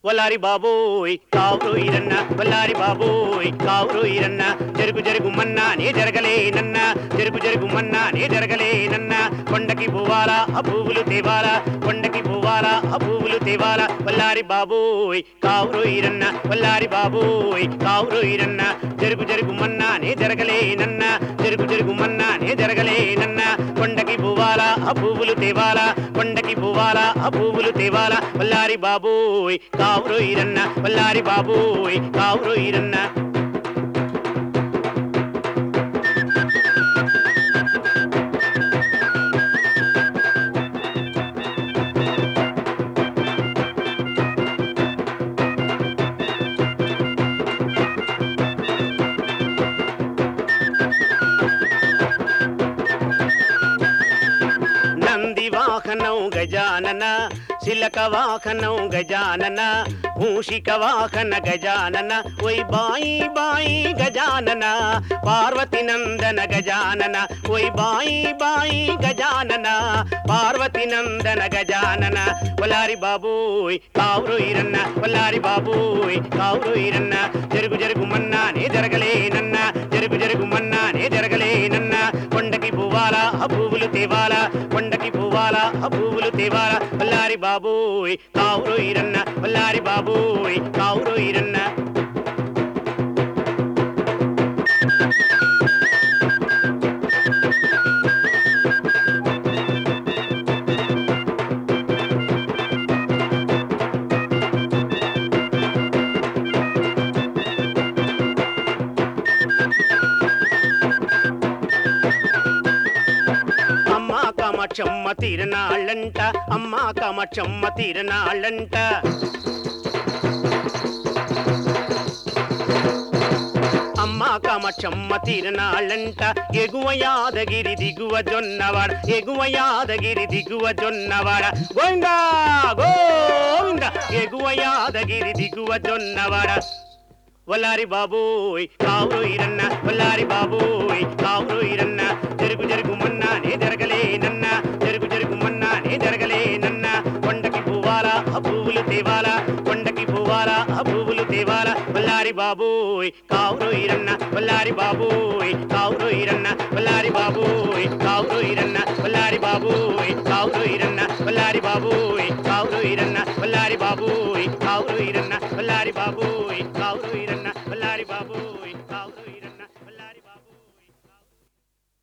వల్లారి బాబోయ్ కావురు ఈరన్న వల్లారి బాబోయ్ కావురు ఈరన్న జరుగు జరుగు మన్నా నే జరగలేనన్న జరుగు జరుగు మన్నా నే జరగలేనన్న కొండకి పోవాలా ఆ పువ్వులు తేవాలా కొండకి పోవాలా ఆ పువ్వులు తేవాలా వల్లారి బాబోయ్ కావురు ఈరన్న వల్లారి బాబోయ్ కావురు ఈరన్న జరుగు జరుగు మన్నా నే జరగలేనన్న జరుగు జరుగు మన్నా నే జరగలేనన్న కొండకి పోవాలా ఆ పువ్వులు తేవాలా కొండకి పోవాలా ఆ పువ్వులు తేవాలా వల్లారి బాబోయ్ కావురు ఈరన్న వల్లారి బాబోయ్ కావురు ఈరన్న నంది వాహనం గజానన శిలక వాహనం గజానన మూషిక వాహన గజానన ఒయ్ బాయి బాయి గజానన పార్వతి నందన గజానన ఒయ్ బాయి బాయి గజానన పార్వతి నందన గజానన వలారి బాబోయ్ కావురు ఈరన్న వల్లారి బాబోయ్ కావురు ఈరన్న జరుగు జరుగు మన్నా నే జరగలేనన్న జరుగు జరుగు మన్నా నే జరగలేనన్న కొండకి పువ్వాలా ఆ పువ్వులు తేవాలా కొండకి పువ్వాలా ఆ పువ్వులు తేవాలా వల్లారి బాబోయ్ కావురు ఈరన్న వల్లారి బాబోయ్ కావురు ఈరన్న అమ్మా కామాక్షమ్మ తీరనాళ్ళంట అమ్మా కామాక్షమ్మ తీరనాళ్ళంట అమ్మా కామాక్షమ్మ తీరనాళ్ళంట ఎగువ యాదగిరి దిగువ జొన్నవాడ ఎగువ యాదగిరి దిగువ జొన్నవాడ గోవిందా గోవింద ఎగువ యాదగిరి దిగువ జొన్నవాడ వల్లారి బాబోయ్ కావురు ఈరన్న వల్లారి బాబోయ్ కావురు ఈరన్న జరుగు జరుగు మన్నా నే జరగలేనన్న జరుగు జరుగు మన్నా నే జరగలేనన్న కొండకి పువ్వాలా ఆ పువ్వులు తేవాలా కొండకి పువ్వాలా ఆ పువ్వులు తేవాలా వల్లారి బాబోయ్ కావురు ఈరన్న వల్లారి బాబోయ్ కావురు ఈరన్న వల్లారి బాబోయ్ కావురు ఈరన్న వల్లారి బాబోయ్ కావురు ఈరన్న వల్లారి బాబోయ్ కావురు ఈరన్న వల్లారి బాబోయ్ కావురు ఈరన్న వల్లారి బాబోయ్